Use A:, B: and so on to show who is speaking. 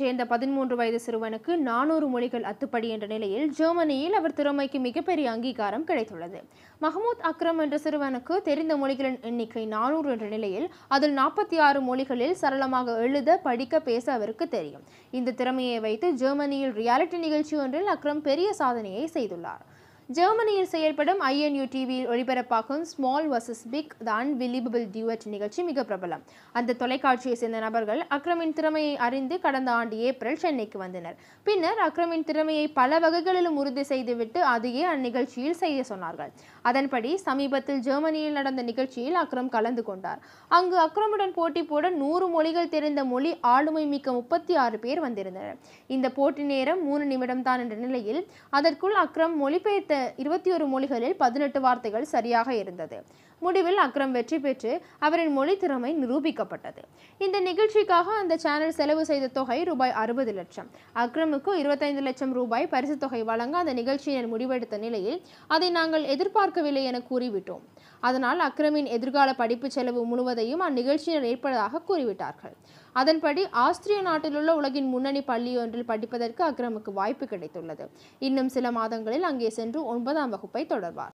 A: சேர்ந்த பதிமூன்று வயது சிறுவனுக்கு நானூறு மொழிகள் அத்துப்படி என்ற நிலையில் ஜெர்மனியில் அவர் திறமைக்கு மிகப்பெரிய அங்கீகாரம் கிடைத்துள்ளது மஹமூத் அக்ரம் என்ற சிறுவனுக்கு தெரிந்த மொழிகளின் எண்ணிக்கை நானூறு என்ற நிலையில் அதில் நாற்பத்தி ஆறு மொழிகளில் சரளமாக எழுத படிக்க பேச அவருக்கு தெரியும் இந்த திறமையை வைத்து ஜெர்மனியில் ரியாலிட்டி நிகழ்ச்சி ஒன்றில் அக்ரம் பெரிய சாதனையை செய்துள்ளார் ஜெர்மனியில் செயல்படும் ஐஎன்யூ டிவியில் ஒளிபரப்பாகும் small versus big the unbelievable dude நிகழ்ச்சி மிக பிரபலம் அந்த தொலைக்காட்சியை சேர்ந்த நபர்கள் அக்ரமின் திறமையை அறிந்து கடந்த ஆண்டு ஏப்ரல் சென்னைக்கு வந்தனர் பின்னர் அக்ரமின் திறமையை பல வகைகளிலும் உறுதி செய்துவிட்டு அதையே அந்நிகழ்ச்சியில் செய்ய சொன்னார்கள் அதன்படி சமீபத்தில் ஜெர்மனியில் நடந்த நிகழ்ச்சியில் அக்ரம் கலந்து கொண்டார் அங்கு அக்ரமுடன் போட்டி போட நூறு மொழிகள் தெரிந்த மொழி ஆளுமை மிக்க முப்பத்தி ஆறு பேர் வந்திருந்தனர் இந்த போட்டி நேரம் மூணு நிமிடம் தான் என்ற நிலையில் அதற்குள் அக்ரம் மொழிபெயர்த்த இருபத்தி ஒரு மொழிகளில் பதினெட்டு வார்த்தைகள் சரியாக இருந்தது முடிவில் அக்ரம் வெற்றி பெற்று அவரின் மொழி திறமை நிரூபிக்கப்பட்டது இந்த நிகழ்ச்சிக்காக அந்த சேனல் செலவு செய்த தொகை ரூபாய் அறுபது லட்சம் அக்ரமுக்கு இருபத்தைந்து லட்சம் ரூபாய் பரிசு தொகை வழங்க அந்த நிகழ்ச்சியினர் முடிவெடுத்த நிலையில் அதை நாங்கள் எதிர்பார்க்கவில்லை என கூறிவிட்டோம் அதனால் அக்ரமின் எதிர்கால படிப்பு செலவு முழுவதையும் அந்நிகழ்ச்சியினர் ஏற்பதாக கூறிவிட்டார்கள் அதன்படி ஆஸ்திரிய நாட்டிலுள்ள உலகின் முன்னணி பள்ளி ஒன்றில் படிப்பதற்கு அக்ரமுக்கு வாய்ப்பு கிடைத்துள்ளது இன்னும் சில மாதங்களில் அங்கே சென்று ஒன்பதாம் வகுப்பை தொடர்வார்